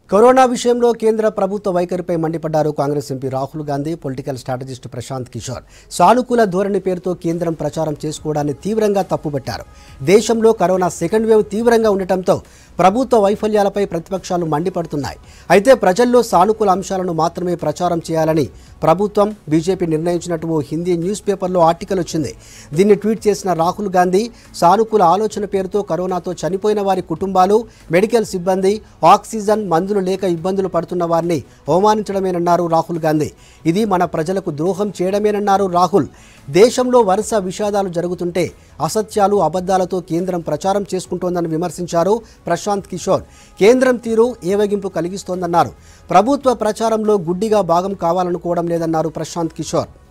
corona విషయంలో కేంద్ర ప్రభుత్వ వైఖరిపై మండిపడ్డారు Congress MP Rahul Gandhi political strategist Prashant Kishor సానుకూల ధోరణి పేరుతో కేంద్రం ప్రచారం చేసుకోవడాన్ని తీవ్రంగా తప్పుపట్టారు దేశంలో కరోనా సెకండ్ వేవ్ తీవ్రంగా ఉండటంతో ప్రభుత్వ వైఫల్యాలపై ప్రతిపక్షాలు మండిపడుతున్నాయి అయితే ప్రజల్లో సానుకూల అంశాలను మాత్రమే ప్రచారం చేయాలని ప్రభుత్వం బీజేపీ నిర్ణయించినట్టు ఓ హిందీ న్యూస్ పేపర్లో ఆర్టికల్ వచ్చింది దీన్ని ట్వీట్ చేసిన రాహుల్ గాంధీ సానుకూల ఆలోచన పేరుతో కరోనాతో చనిపోయిన వారి కుటుంబాలు మెడికల్ సిబ్బంది ఆక్సిజన్ మందులు లేక ఇబ్బందులు పడుతున్న వారిని అవమానించడమేనన్నారు రాహుల్ గాంధీ ఇది మన ప్రజలకు ద్రోహం చేయడమేనన్నారు రాహుల్ దేశంలో వరుస విషాదాలు జరుగుతుంటే అసత్యాలు అబద్ధాలతో కేంద్రం ప్రచారం చేసుకుంటోందని విమర్శించారు ప్రశాంత్ కిషోర్ కేంద్రం తీరు ఏవగింపు కలిగిస్తోందన్నారు ప్రభుత్వ ప్రచారంలో గుడ్డిగా భాగం కావాలనుకోవడం లేదన్నారు ప్రశాంత్ కిషోర్